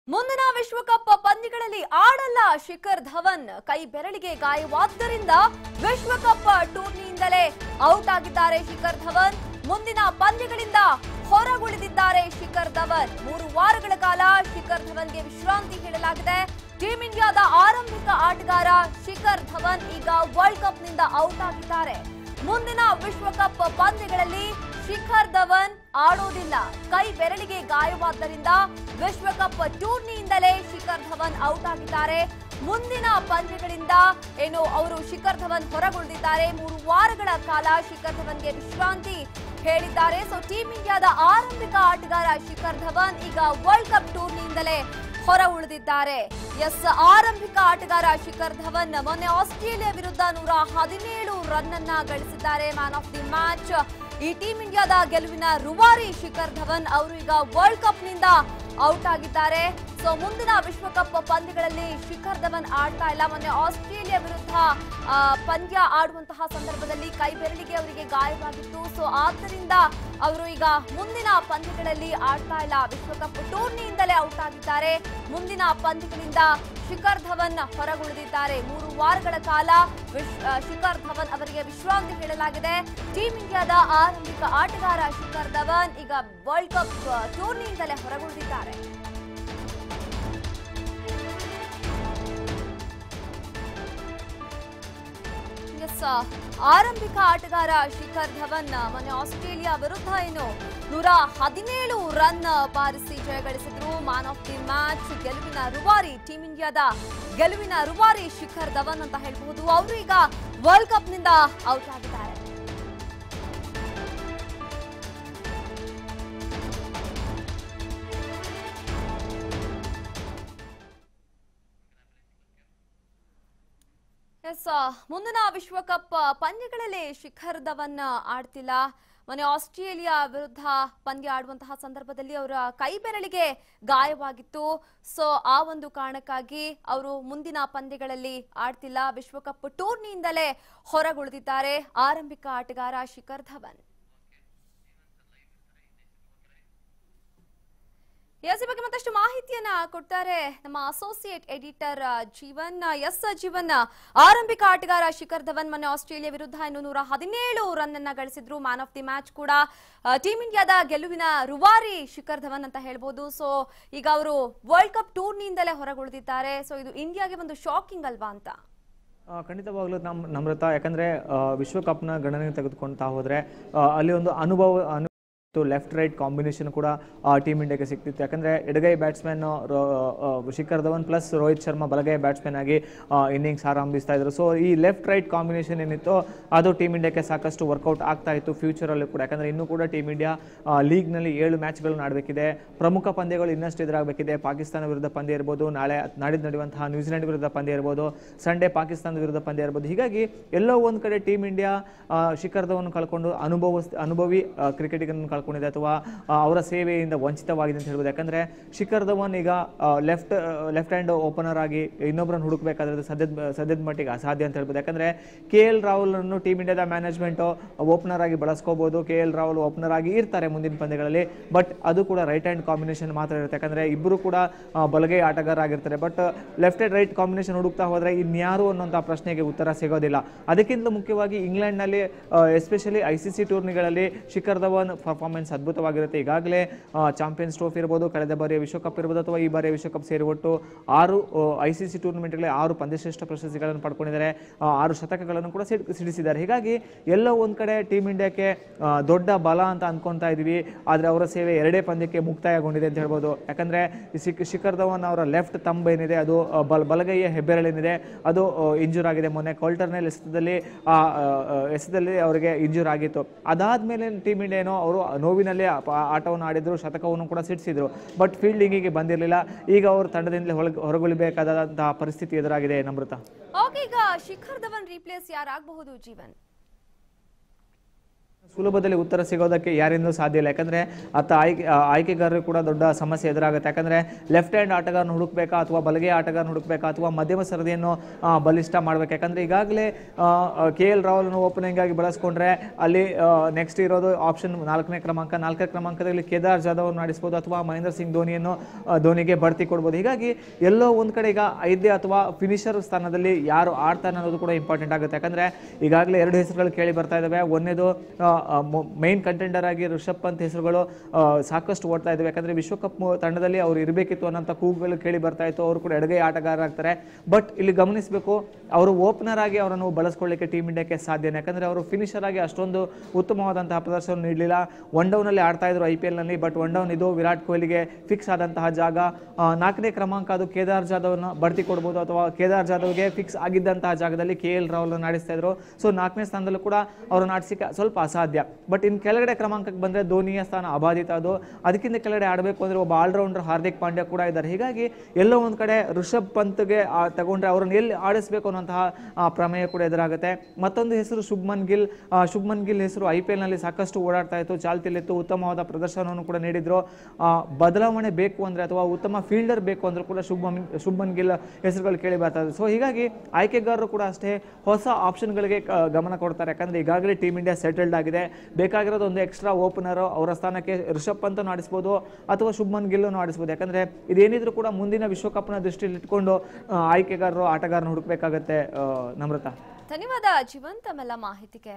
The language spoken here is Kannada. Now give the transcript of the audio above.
ಮುಂದಿನ ವಿಶ್ವಕಪ್ ಪಂದ್ಯಗಳಲ್ಲಿ ಆಡಲ್ಲ ಶಿಖರ್ ಧವನ್ ಕೈ ಬೆರಳಿಗೆ ಗಾಯವಾದ್ದರಿಂದ ವಿಶ್ವಕಪ್ ಟೂರ್ನಿಯಿಂದಲೇ ಔಟ್ ಆಗಿದ್ದಾರೆ ಶಿಖರ್ ಧವನ್ ಮುಂದಿನ ಪಂದ್ಯಗಳಿಂದ ಹೊರಗುಳಿದಿದ್ದಾರೆ ಶಿಖರ್ ಧವನ್ ಮೂರು ವಾರಗಳ ಕಾಲ ಶಿಖರ್ ಧವನ್ಗೆ ವಿಶ್ರಾಂತಿ ಹೇಳಲಾಗಿದೆ ಟೀಂ ಇಂಡಿಯಾದ ಆರಂಭಿಕ ಆಟಗಾರ ಶಿಖರ್ ಧವನ್ ಈಗ ವರ್ಲ್ಡ್ ಕಪ್ನಿಂದ ಔಟ್ ಆಗಿದ್ದಾರೆ ಮುಂದಿನ ವಿಶ್ವಕಪ್ ಪಂದ್ಯಗಳಲ್ಲಿ ಶಿಖರ್ ಧವನ್ ಆಡೋದಿಲ್ಲ ಕೈ ಬೆರಳಿಗೆ ಗಾಯವಾದ್ದರಿಂದ ವಿಶ್ವಕಪ್ ಟೂರ್ನಿಯಿಂದಲೇ ಶಿಖರ್ ಧವನ್ ಔಟ್ ಆಗಿದ್ದಾರೆ ಮುಂದಿನ ಪಂದ್ಯಗಳಿಂದ ಏನು ಅವರು ಶಿಖರ್ ಧವನ್ ಹೊರಗುಳಿದಿದ್ದಾರೆ ಮೂರು ವಾರಗಳ ಕಾಲ ಶಿಖರ್ ಧವನ್ಗೆ ವಿಶ್ರಾಂತಿ ಹೇಳಿದ್ದಾರೆ ಸೊ ಟೀಂ ಇಂಡಿಯಾದ ಆರಂಭಿಕ ಆಟಗಾರ ಶಿಖರ್ ಧವನ್ ಈಗ ವರ್ಲ್ಡ್ ಕಪ್ ಟೂರ್ನಿಯಿಂದಲೇ ಹೊರ ಉಳಿದಿದ್ದಾರೆ ಎಸ್ ಆರಂಭಿಕ ಆಟಗಾರ ಶಿಖರ್ ಧವನ್ ಮೊನ್ನೆ ಆಸ್ಟ್ರೇಲಿಯಾ ವಿರುದ್ಧ ನೂರ ಹದಿನೇಳು ರನ್ ಅನ್ನ ಗಳಿಸಿದ್ದಾರೆ ಮ್ಯಾನ್ ಆಫ್ ದಿ ಮ್ಯಾಚ್ ಈ ಟೀಂ ಇಂಡಿಯಾದ ಗೆಲುವಿನ ರುವಾರಿ ಶಿಖರ್ ಧವನ್ ಅವರು ಈಗ ವರ್ಲ್ಡ್ ಕಪ್ ನಿಂದ ಔಟ್ ಆಗಿದ್ದಾರೆ ಸೊ ಮುಂದಿನ ವಿಶ್ವಕಪ್ ಪಂದ್ಯಗಳಲ್ಲಿ ಶಿಖರ್ ಧವನ್ ಆಡ್ತಾ ಇಲ್ಲ ಮೊನ್ನೆ ಆಸ್ಟ್ರೇಲಿಯಾ ವಿರುದ್ಧ ಆ, ಪಂದ್ಯ ಆಡುವಂತಹ ಸಂದರ್ಭದಲ್ಲಿ ಕೈ ಬೆರಳಿಗೆ ಅವರಿಗೆ ಗಾಯವಾಗಿತ್ತು ಸೊ ಆದ್ದರಿಂದ ಅವರು ಈಗ ಮುಂದಿನ ಪಂದ್ಯಗಳಲ್ಲಿ ಆಡ್ತಾ ಇಲ್ಲ ವಿಶ್ವಕಪ್ ಟೂರ್ನಿಯಿಂದಲೇ ಔಟ್ ಆಗಿದ್ದಾರೆ ಮುಂದಿನ ಪಂದ್ಯಗಳಿಂದ ಶಿಖರ್ ಧವನ್ ಹೊರಗುಳಿದಿದ್ದಾರೆ ಮೂರು ವಾರಗಳ ಕಾಲ ವಿಶ್- ಆ, ಶಿಖರ್ ಧವನ್ ಅವರಿಗೆ ವಿಶ್ರಾಂತಿ ಹೇಳಲಾಗಿದೆ ಟೀಂ ಇಂಡಿಯಾದ ಆರಂಭಿಕ ಆಟಗಾರ ಶಿಖರ್ ಧವನ್ ಈಗ ವರ್ಲ್ಡ್ ಕಪ್ ಆ, ಟೂರ್ನಿಯಿಂದಲೇ ಹೊರಗುಳಿದಿದ್ದಾರೆ ಎಸ್ ಆರಂಭಿಕ ಆಟಗಾರ ಶಿಖರ್ ಧವನ್ ಮೊನ್ನೆ ಆಸ್ಟ್ರೇಲಿಯಾ ವಿರುದ್ಧ ಏನು ನೂರ ಹದಿನೇಳು ರನ್ ಬಾರಿಸಿ ಜಯಗಳಿಸಿದ್ರು ಮ್ಯಾನ್ ಆಫ್ ದಿ ಮ್ಯಾಚ್ ಗೆಲುವಿನ ರುವಾರಿ ಟೀಂ ಇಂಡಿಯಾದ ಗೆಲುವಿನ ರುವಾರಿ ಶಿಖರ್ ಧವನ್ ಅಂತ ಹೇಳಬಹುದು ಅವರು ಈಗ ವರ್ಲ್ಡ್ ಕಪ್ ನಿಂದ ಔಟ್ ಆಗಿದ್ದಾರೆ ಎಸ್ ಮುಂದಿನ ವಿಶ್ವಕಪ್ ಪಂದ್ಯಗಳಲ್ಲಿ ಶಿಖರ್ ಧವನ್ ಆಡ್ತಿಲ್ಲ ಮೊನ್ನೆ ಆಸ್ಟ್ರೇಲಿಯಾ ವಿರುದ್ಧ ಪಂದ್ಯ ಆಡುವಂತಹ ಸಂದರ್ಭದಲ್ಲಿ ಅವರ ಕೈ ಬೆರಳಿಗೆ ಗಾಯವಾಗಿತ್ತು ಸೊ ಆ ಒಂದು ಕಾರಣಕ್ಕಾಗಿ ಅವರು ಮುಂದಿನ ಪಂದ್ಯಗಳಲ್ಲಿ ಆಡ್ತಿಲ್ಲ ವಿಶ್ವಕಪ್ ಟೂರ್ನಿಯಿಂದಲೇ ಹೊರಗುಳಿದಿದ್ದಾರೆ ಆರಂಭಿಕ ಆಟಗಾರ ಶಿಖರ್ ಧವನ್ ಎಸ್ ಈ ಬಗ್ಗೆ ಮತ್ತಷ್ಟು ಮಾಹಿತಿಯನ್ನ ಕೊಡ್ತಾರೆ ನಮ್ಮ ಅಸೋಸಿಯೇಟ್ ಎಡಿಟರ್ ಆ, ಜೀವನ್ ಆ, ಎಸ್ ಆ, ಜೀವನ್ ಆ, ಆರಂಭಿಕ ಆಟಗಾರ ಶಿಖರ್ ಧವನ್ ಮೊನ್ನೆ ಆಸ್ಟ್ರೇಲಿಯಾ ವಿರುದ್ಧ ಇನ್ನು ನೂರ ಹದಿನೇಳು ರನ್ ಅನ್ನ ಗಳಿಸಿದ್ರು ಮ್ಯಾನ್ ಆಫ್ ದಿ ಮ್ಯಾಚ್ ಕೂಡ ಆ, ಟೀಂ ಇಂಡಿಯಾದ ಗೆಲುವಿನ ರುವಾರಿ ಶಿಖರ್ ಧವನ್ ಅಂತ ಹೇಳ್ಬೋದು ಸೊ ಈಗ ಅವರು ವರ್ಲ್ಡ್ ಕಪ್ ಟೂರ್ನಿಯಿಂದಲೇ ಹೊರಗುಳಿದಿದ್ದಾರೆ ಸೊ ಇದು ಇಂಡಿಯಾಗೆ ಒಂದು ಶಾಕಿಂಗ್ ಅಲ್ವಾ ಅಂತ ಆ, ಖಂಡಿತವಾಗ್ಲೂ ನಮ್ಮ ನಮ್ರತಾ ಯಾಕಂದರೆ ವಿಶ್ವಕಪ್ನ ಗಣನೆ ತೆಗೆದುಕೊಳ್ತಾ ಹೋದರೆ ಅಲ್ಲಿ ಒಂದು ಅನುಭವ ಅನು ಲೆಫ್ಟ್ ರೈಟ್ ಕಾಂಬಿನೇಷನ್ ಕೂಡ ಟೀಮ್ ಇಂಡಿಯಾಗೆ ಸಿಗ್ತಿತ್ತು ಯಾಕಂದರೆ ಎಡಗೈ ಬ್ಯಾಟ್ಸ್ಮನ್ ಶಿಖರ್ ಧವನ್ ಪ್ಲಸ್ ರೋಹಿತ್ ಶರ್ಮಾ ಬಲಗೈ ಬ್ಯಾಟ್ಸ್ಮನ್ ಆಗಿ ಇನ್ನಿಂಗ್ಸ್ ಆರಂಭಿಸ್ತಾ ಇದ್ರು ಸೊ ಈ ಲೆಫ್ಟ್ ರೈಟ್ ಕಾಂಬಿನೇಷನ್ ಏನಿತ್ತು ಅದು ಟೀಮ್ ಇಂಡಿಯಾಕ್ಕೆ ಸಾಕಷ್ಟು ವರ್ಕೌಟ್ ಆಗ್ತಾ ಇತ್ತು ಫ್ಯೂಚರಲ್ಲಿ ಕೂಡ ಯಾಕಂದರೆ ಇನ್ನೂ ಕೂಡ ಟೀಮ್ ಇಂಡಿಯಾ ಲೀಗ್ನಲ್ಲಿ ಏಳು ಮ್ಯಾಚ್ಗಳನ್ನು ಆಡಬೇಕಿದೆ ಪ್ರಮುಖ ಪಂದ್ಯಗಳು ಇನ್ನಷ್ಟು ಎದುರಾಗಬೇಕಿದೆ ಪಾಕಿಸ್ತಾನ ವಿರುದ್ಧ ಪಂದ್ಯ ಇರ್ಬೋದು ನಾಳೆ ನಾಡಿದ್ದು ನಡೆಯುವಂತಹ ನ್ಯೂಜಿಲೆಂಡ್ ವಿರುದ್ಧ ಪಂದ್ಯ ಇರ್ಬೋದು ಸಂಡೇ ಪಾಕಿಸ್ತಾನದ ವಿರುದ್ಧ ಪಂದ್ಯ ಇರ್ಬೋದು ಹೀಗಾಗಿ ಎಲ್ಲೋ ಒಂದು ಕಡೆ ಟೀಮ್ ಇಂಡಿಯಾ ಶಿಖರ್ ಧವನ್ ಕಳ್ಕೊಂಡು ಅನುಭವ ಅನುಭವಿ ಕ್ರಿಕೆಟಿಗರನ್ನು ಕಳ್ಕೊಂಡಿದೆ ಅಥವಾ ಆ, ಅವರ ಸೇವೆಯಿಂದ ವಂಚಿತವಾಗಿದೆ ಅಂತ ಹೇಳ್ಬೋದು ಯಾಕಂದರೆ ಶಿಖರ್ ಧವನ್ ಈಗ ಲೆಫ್ಟ್ ಲೆಫ್ಟ್ ಹ್ಯಾಂಡ್ ಓಪನರ್ ಆಗಿ ಇನ್ನೊಬ್ಬರನ್ನು ಹುಡುಕಬೇಕಾದ್ರೆ ಅದು ಸದ್ಯದ ಸದ್ಯದ ಮಟ್ಟಿಗೆ ಅಸಾಧ್ಯ ಅಂತ ಹೇಳ್ಬೋದು ಯಾಕಂದರೆ ಕೆ ಎಲ್ ರಾಹುಲ್ ಅನ್ನು ಟೀಮ್ ಇಂಡಿಯಾದ ಮ್ಯಾನೇಜ್ಮೆಂಟು ಓಪನರ್ ಆಗಿ ಬಳಸ್ಕೋಬಹುದು ಕೆ ಎಲ್ ರಾಹುಲ್ ಓಪನರ್ ಆಗಿ ಇರ್ತಾರೆ ಮುಂದಿನ ಪಂದ್ಯಗಳಲ್ಲಿ ಬಟ್ ಅದು ಕೂಡ ರೈಟ್ ಹ್ಯಾಂಡ್ ಕಾಂಬಿನೇಷನ್ ಮಾತ್ರ ಇರುತ್ತೆ ಯಾಕಂದರೆ ಇಬ್ಬರು ಕೂಡ ಆ, ಬಲಗೈ ಆಟಗಾರ ಆಗಿರ್ತಾರೆ but left and right combination ಹುಡುಕ್ತಾ ಹೋದರೆ ಇನ್ಯಾರು ಅನ್ನೋಂಥ ಪ್ರಶ್ನೆಗೆ ಉತ್ತರ ಸಿಗೋದಿಲ್ಲ ಅದಕ್ಕಿಂತ ಮುಖ್ಯವಾಗಿ ಇಂಗ್ಲೆಂಡ್ನಲ್ಲಿ ಎಸ್ಪೆಷಲಿ ಐ ಸಿ ಸಿ ಟೂರ್ನಿಗಳಲ್ಲಿ ಶಿಖರ್ ಧವನ್ ಪರ್ಫಾರ್ಮೆನ್ಸ್ ಅದ್ಭುತವಾಗಿರುತ್ತೆ ಈಗಾಗಲೇ ಚಾಂಪಿಯನ್ಸ್ ಟ್ರೋಫಿ ಇರ್ಬೋದು ಕಳೆದ ಬಾರಿಯ ವಿಶ್ವಕಪ್ ಇರ್ಬೋದು ಅಥವಾ ಈ ಬಾರಿಯ ವಿಶ್ವಕಪ್ ಸೇರಿ ಒಟ್ಟು ಆರು ಐ ಸಿ ಸಿ ಟೂರ್ನಮೆಂಟ್ಗಳಲ್ಲಿ ಆರು ಪಂದ್ಯಶ್ರೇಷ್ಠ ಪ್ರಶಸ್ತಿಗಳನ್ನು ಪಡ್ಕೊಂಡಿದ್ದಾರೆ ಆ, ಆರು ಶತಕಗಳನ್ನು ಕೂಡ ಸಿಡ್- ಸಿಡಿಸಿದ್ದಾರೆ ಹೀಗಾಗಿ ಎಲ್ಲೋ ಒಂದು ಕಡೆ ಟೀಮ್ ಇಂಡಿಯಾಕ್ಕೆ ಆ, ದೊಡ್ಡ ಬಲ ಅಂತ ಅನ್ಕೊಂತಾ ಇದೀವಿ ಆದರೆ ಅವರ ಸೇವೆ ಎರಡೇ ಪಂದ್ಯಕ್ಕೆ ಮುಕ್ತಾಯಗೊಂಡಿದೆ ಅಂತ ಹೇಳ್ಬೋದು ಯಾಕಂದರೆ ಶಿಖ್ ಶಿಖರ್ ಧವನ್ ಅವರ ಲೆಫ್ಟ್ ತಂಬ್ ಏನಿದೆ ಅದು ಆ, ಬಲ ಬಲಗೈಯ ಹೆಬ್ಬೆರಳೇನಿದೆ ಅದು ಇಂಜೂರ್ ಆಗಿದೆ ಮೊನ್ನೆ ಕೋಲ್ಟರ್ನಲ್ಲಿ ಎಸೆತದಲ್ಲಿ ಆ, ಆ, ಆ, ಎಸೆತದಲ್ಲಿ ಅವರಿಗೆ ಇಂಜೂರ್ ಆಗಿತ್ತು ಅದಾದ್ಮೇಲೆ ಟೀಮ್ ಇಂಡಿಯಾ ಏನೋ ಅವರು ನೋವಿನಲ್ಲಿ ಆ- ಆ- ಆಟವನ್ನು ಆಡಿದ್ರು ಶತಕವನ್ನು ಕೂಡ ಸಿಡಿಸಿದ್ರು ಬಟ್ ಫೀಲ್ಡಿಂಗಿಗೆ ಬಂದಿರಲಿಲ್ಲ ಈಗ ಅವರು ತಂಡದಿಂದಲೇ ಹೊರಗೆ ಹೊರಗುಳಿಬೇಕಾದಂತಹ ಪರಿಸ್ಥಿತಿ ಎದುರಾಗಿದೆ ನಮೃತ ಓಕೆ ಈಗ ಶಿಖರ್ ಧವನ್ ರೀಪ್ಲೇಸ್ ಯಾರಾಗಬಹುದು ಜೀವನ್ ಸುಲಭದಲ್ಲಿ ಉತ್ತರ ಸಿಗೋದಕ್ಕೆ ಯಾರಿಂದಲೂ ಸಾಧ್ಯ ಇಲ್ಲ ಯಾಕಂದ್ರೆ ಆತ ಆಯ್ಕೆ ಆ, ಆಯ್ಕೆಗಾರರಿಗೆ ಕೂಡ ದೊಡ್ಡ ಸಮಸ್ಯೆ ಎದುರಾಗುತ್ತೆ ಯಾಕಂದ್ರೆ ಲೆಫ್ಟ್ ಹ್ಯಾಂಡ್ ಆಟಗಾರನ ಹುಡುಕ್ಬೇಕಾ ಅಥವಾ ಬಲಗೈ ಆಟಗಾರನ ಹುಡುಕ್ಬೇಕಾ ಅಥವಾ ಮಧ್ಯಮ ಸರದಿಯನ್ನು ಆ, ಬಲಿಷ್ಠ ಮಾಡ್ಬೇಕು ಯಾಕಂದ್ರೆ ಈಗಾಗಲೇ ಕೆ ಎಲ್ ರಾಹುಲ್ನ ಓಪನಿಂಗ್ ಆಗಿ ಬಳಸ್ಕೊಂಡ್ರೆ ಅಲ್ಲಿ ನೆಕ್ಸ್ಟ್ ಇರೋದು ಆಪ್ಷನ್ ನಾಲ್ಕನೇ ಕ್ರಮಾಂಕ ನಾಲ್ಕನೇ ಕ್ರಮಾಂಕದಲ್ಲಿ ಕೇದಾರ್ ಜಾಧವ್ ಆಡಿಸ್ಬೋದು ಅಥವಾ ಮಹೇಂದ್ರ ಸಿಂಗ್ ಧೋನಿಯನ್ನು ಆ, ಧೋನಿಗೆ ಬಡ್ತಿ ಕೊಡ್ಬೋದು ಹೀಗಾಗಿ ಎಲ್ಲೋ ಒಂದ್ ಕಡೆ ಈಗ ಐದೇ ಅಥವಾ ಫಿನಿಷರ್ ಸ್ಥಾನದಲ್ಲಿ ಯಾರು ಆಡ್ತಾನೆ ಅನ್ನೋದು ಕೂಡ ಇಂಪಾರ್ಟೆಂಟ್ ಆಗುತ್ತೆ ಯಾಕಂದ್ರೆ ಈಗಾಗಲೇ ಎರಡು ಹೆಸರುಗಳು ಕೇಳಿ ಬರ್ತಾ ಇದಾವೆ ಒಂದೇದು ಮೈನ್ ಕಂಟೆಂಡರ್ ಆಗಿ ರಿಷಬ್ ಪಂತ್ ಹೆಸರುಗಳು ಆ, ಸಾಕಷ್ಟು ಓಡ್ತಾ ಇದಾವೆ ಯಾಕಂದ್ರೆ ವಿಶ್ವಕಪ್ ಮು- ತಂಡದಲ್ಲಿ ಅವ್ರು ಇರಬೇಕಿತ್ತು ಅನ್ನೋಂಥ ಕೂಗುಗಳು ಕೇಳಿ ಬರ್ತಾ ಇತ್ತು ಅವರು ಕೂಡ ಎಡಗೈ ಆಟಗಾರ ಆಗ್ತಾರೆ ಬಟ್ ಇಲ್ಲಿ ಗಮನಿಸಬೇಕು ಅವರು ಓಪನರ್ ಆಗಿ ಅವರನ್ನು ಬಳಸ್ಕೊಳ್ಳಿಕ್ಕೆ ಟೀಮ್ ಇಂಡಿಯಾಕ್ಕೆ ಸಾಧ್ಯ ಯಾಕಂದ್ರೆ ಅವರು ಫಿನಿಷರ್ ಆಗಿ ಅಷ್ಟೊಂದು ಉತ್ತಮವಾದಂತಹ ಪ್ರದರ್ಶನ ನೀಡಲಿಲ್ಲ ಒನ್ ಡೌನಲ್ಲಿ ಆಡ್ತಾ ಇದ್ರು ಐ ಪಿ ಎಲ್ನಲ್ಲಿ ಬಟ್ ಒನ್ ಡೌನ್ ಇದು ವಿರಾಟ್ ಕೊಹ್ಲಿಗೆ ಫಿಕ್ಸ್ ಆದಂತಹ ಜಾಗ ಆ, ನಾಲ್ಕನೇ ಕ್ರಮಾಂಕ ಅದು ಕೇದಾರ್ ಜಾಧವ್ನ ಬಡ್ತಿ ಕೊಡ್ಬೋದು ಅಥವಾ ಕೇದಾರ್ ಜಾಧವ್ಗೆ ಫಿಕ್ಸ್ ಆಗಿದ್ದಂತಹ ಜಾಗದಲ್ಲಿ ಕೆ ಎಲ್ ರಾಹುಲ್ ಆಡಿಸ್ತಾ ಇದ್ರು ಸೊ ನಾಲ್ಕನೇ ಸ್ಥಾನದಲ್ಲೂ ಕೂಡ ಅವ್ರನ್ನ ಆಡಿಸಿಕ್ಕೆ ಸ್ವಲ್ಪ ಅಸಾಧ್ಯ ಬಟ್ ಇನ್ನು ಕೆಳಗಡೆ ಕ್ರಮಾಂಕಕ್ಕೆ ಬಂದರೆ ಧೋನಿಯ ಸ್ಥಾನ ಅಬಾಧಿತ ಅದು ಅದಕ್ಕಿಂತ ಕೆಳಗಡೆ ಆಡಬೇಕು ಅಂದರೆ ಒಬ್ಬ ಆಲ್ರೌಂಡರ್ ಹಾರ್ದಿಕ್ ಪಾಂಡ್ಯ ಕೂಡ ಇದ್ದಾರೆ ಹೀಗಾಗಿ ಎಲ್ಲೋ ಒಂದು ಕಡೆ ಋಷಭ್ ಪಂತ್ಗೆ ಆ, ತಗೊಂಡ್ರೆ ಅವ್ರನ್ನ ಎಲ್ಲಿ ಆಡಿಸ್ಬೇಕು ಅನ್ನೋಂತಹ ಆ, ಪ್ರಮೇಯ ಕೂಡ ಎದುರಾಗುತ್ತೆ ಮತ್ತೊಂದು ಹೆಸರು ಶುಭ್ಮನ್ ಗಿಲ್ ಆ, ಶುಭ್ಮನ್ ಗಿಲ್ ಹೆಸರು ಐ ಪಿ ಎಲ್ನಲ್ಲಿ ಸಾಕಷ್ಟು ಓಡಾಡ್ತಾ ಇತ್ತು ಚಾಲ್ತಿಯಲ್ಲಿತ್ತು ಉತ್ತಮವಾದ ಪ್ರದರ್ಶನವನ್ನು ಕೂಡ ನೀಡಿದ್ರು ಆ, ಬದಲಾವಣೆ ಬೇಕು ಅಂದರೆ ಅಥವಾ ಉತ್ತಮ ಫೀಲ್ಡರ್ ಬೇಕು ಅಂದ್ರೂ ಕೂಡ ಶುಭ್ಮನ್ ಶುಭ್ಮನ್ ಗಿಲ್ ಹೆಸರುಗಳು ಕೇಳಿ ಬರ್ತಾ ಇದೆ ಸೊ ಹೀಗಾಗಿ ಆಯ್ಕೆಗಾರರು ಕೂಡ ಅಷ್ಟೇ ಹೊಸ ಆಪ್ಷನ್ಗಳಿಗೆ ಕ- ಗಮನ ಕೊಡ್ತಾರೆ ಯಾಕಂದ್ರೆ ಈಗಾಗಲೇ ಟೀಮ್ ಇಂಡಿಯಾ ಸೆಟಲ್ಡ್ ಆಗಿದೆ ಬೇಕಾಗಿರೋದು ಒಂದು ಎಕ್ಸ್ಟ್ರಾ ಓಪನರ್ ಅವರ ಸ್ಥಾನಕ್ಕೆ ರಿಷಬ್ ಪಂತನ್ನು ಆಡಿಸ್ಬೋದು ಅಥವಾ ಶುಭ್ಮನ್ ಗಿಲ್ಲನ್ನು ಆಡಿಸ್ಬೋದು ಯಾಕಂದ್ರೆ ಇದೇನಿದ್ರು ಕೂಡ ಮುಂದಿನ ವಿಶ್ವಕಪ್ನ ದೃಷ್ಟಿಯಲ್ಲಿ ಇಟ್ಕೊಂಡು ಆ, ಆಯ್ಕೆಗಾರರು ಆಟಗಾರನ ಹುಡುಕ್ಬೇಕಾಗತ್ತೆ ಆ, ನಮ್ರತಾ ಧನ್ಯವಾದ ಜೀವಂತ್ ತಮ್ಮೆಲ್ಲ ಮಾಹಿತಿಗೆ